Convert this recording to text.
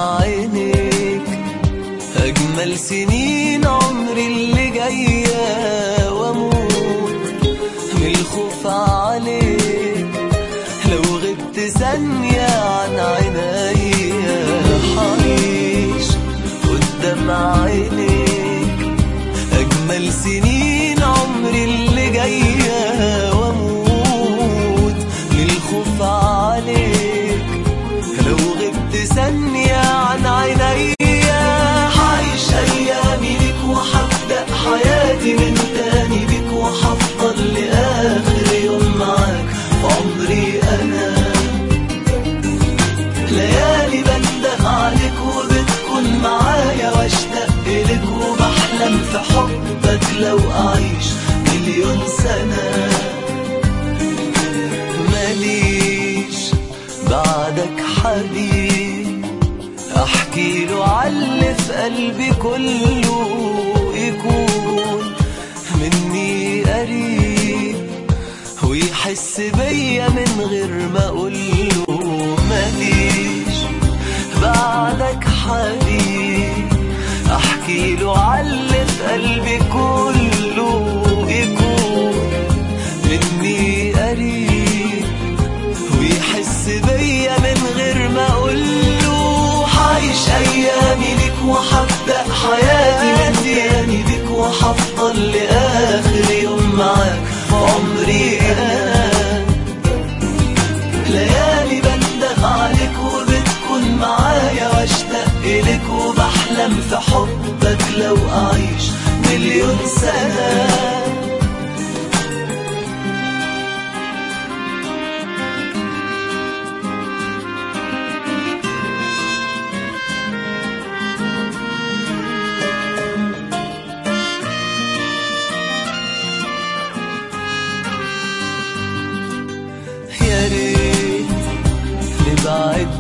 قدام عينيك أجمل سنين عمري اللي جاية وأموت من الخوف عليك لو غبت ثانية عن عينيا حعيش قدام عينيك أجمل سنين عمري اللي جاية وأموت من الخوف عليك لو غبت ثانية عن عينيا حعيش أيامي بيك وحبدأ حياتي من تاني بيك وحفضل لآخر يوم معاك في عمري أنا ليالي بندق عليك وبتكون معايا واشتاق إليك وبحلم في حبك لو أعيش مليون سنة ماليش بعدك حبيب احكي له عاللي في قلبي كله يكون مني قريب ويحس بيا من غير ما اقوله ماليش بعدك حبيب احكي له عاللي في قلبي كله يكون مني قريب ويحس بيا من غير ما اقوله حعيش ايامي ليك وحبدأ حياتي من تاني بيك وحفضل لاخر يوم معاك في عمري انا ليالي بندق عليك وبتكون معايا واشتاق اليك وبحلم في حبك لو اعيش مليون سنه يا ريت نبعد